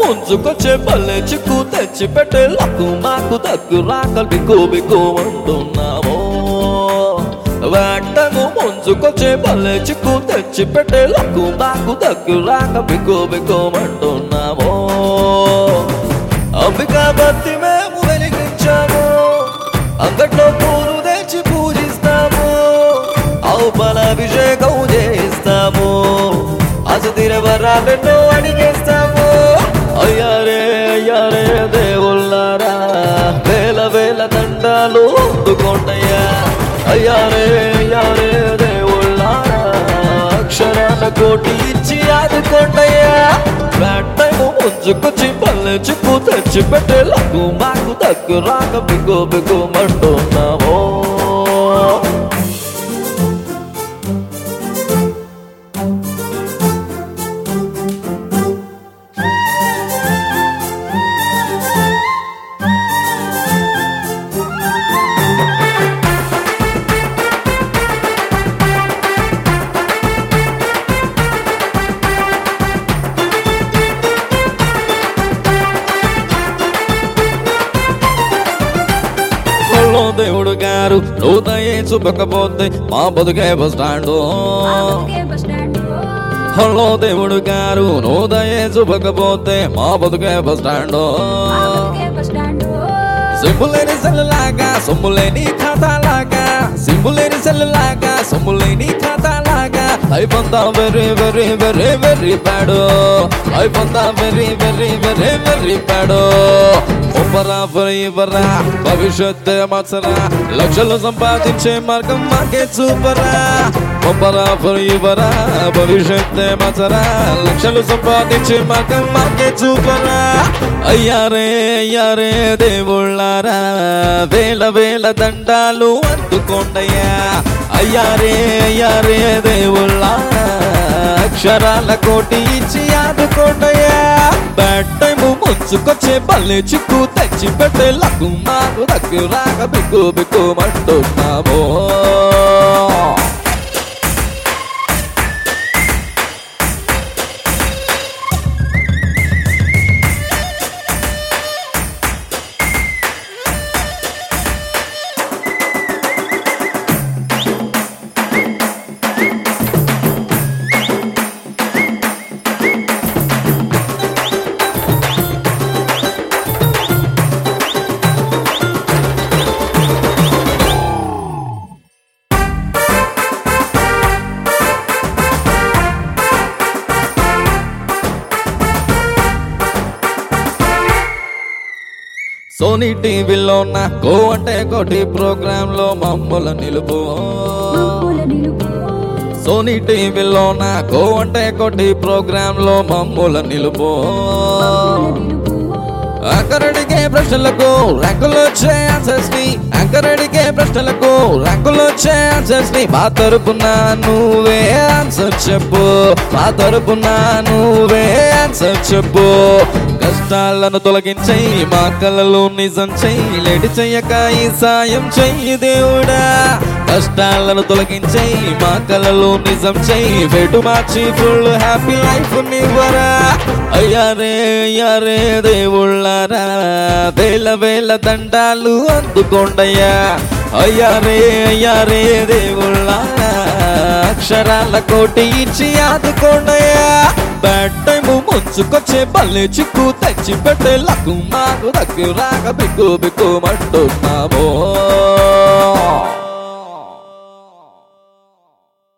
ముంచుకొచ్చే పల్లె చిక్కు తెచ్చి పెట్టే లక్కు మాకు దగ్గు రాక బిక్కు బిక్కు అంటున్నాము వేటకు ముంచుకొచ్చే పల్లె చిక్కు తెచ్చి పెట్టే లక్కు మాకు దగ్గు రాక బిక్కు బిక్కు అంటున్నాము అంబికాపతి మేము వెలిగించాము అంగట్లో పూలు తెచ్చి పూజిస్తాము ఆవు అభిషేకం చేస్తాము అసతిర వరాలెన్నో అడిగేస్తాము అయ్యారే అయ్యారే దేవుళ్ళారా వేల వేల దండాలు అందుకోండయ్యా అయ్యారే అయ్యారే దేవుళ్ళారా అక్షరాల కోటి ఇచ్చి ఆదుకోండయ్యా బ్యాట్ టైం ముంచుకొచ్చి పల్లె చిక్కు తెచ్చి పెట్టే లక్కు మాకు దగ్గు రాక బిగ్గు బిగ్గు మంటున్నాము హలో దేవుడు గారు నువ్వు దయే చూపకపోతే మా బతుకే బస్ స్టాండ్ హలో దేవుడు గారు నువ్వు దయే చూపకపోతే మా బతుకే బస్ స్టాండ్ సింపులేని సెల్లులాగా సొమ్ములేని ఖాతాలాగా సింపులేని సెల్లులాగా సొమ్ములేని ఖాతాలాగా అయిపోతా very very very very bad అయిపోతా very very very very bad ఒప్పరా ఇవ్వరా భవిష్యత్ మత్సరా లక్షలు సంపాదించే మార్గం మాకే చూపరా ఒప్పరా ఇవ్వరా భవిష్యత్ మత్సరా లక్షలు సంపాదించే మార్గం మాకే చూపరా అయ్యారే అయ్యారే దేవుళ్ళారా వేల వేల దండాలు అందుకోండయ్యా అయ్యారే అయ్యారే దేవుళ్ళారా అక్షరాల కోటి ఇచ్చి ఆదుకోండయ్యా బ్యాడ్ టైం ముంచుకొచ్చే పల్లె చిక్కు తెచ్చి పెట్టే లక్కు మాకు దగ్గర రాక బిక్కు బిక్కు మంటున్నాము సోనీ టీవీలో నా గో అంటే కోటి ప్రోగ్రామ్ లో మమ్మల నిలుపు సోనీ టీవీలో నా గో అంటే కోటి ప్రోగ్రామ్ లో మమ్మల నిలుపు అంకరడిగే ప్రశ్నలకు ర్యాంకులు వచ్చే ఆన్సర్స్ ని అంకరడిగే ప్రశ్నలకు ర్యాంకులు వచ్చే ఆన్సర్స్ ని మా తరపున నువ్వే ఆన్సర్ చెప్పు మా తరపున నువ్వే ఆన్సర్ చెప్పు కష్టాలను తొలగించయి మా కలలు నిజం చెయ్యి లేటి చెయ్యక ఈ సాయం చెయ్యి దేవుడా కష్టాలను తొలగించయి మా కలలు నిజం చెయ్యి వెటు మార్చి ఫుల్ హ్యాపీ లైఫ్ నివ్వరా అయ్యారే అయ్యారే దేవుళ్ళారా వేల వేల దండాలు అందుకోండయ్యా అయ్యారే అయ్యారే దేవుళ్ళారా అక్షరాల కోటి ఇచ్చి ఆదుకోండయ్యా బ్యాడ్ టైం ముంచుకొచ్చే పల్లె చిక్కు తెచ్చి పెట్టే లక్కు మాకు దగ్గర రాక బిక్కు బిక్కు మంటున్నాము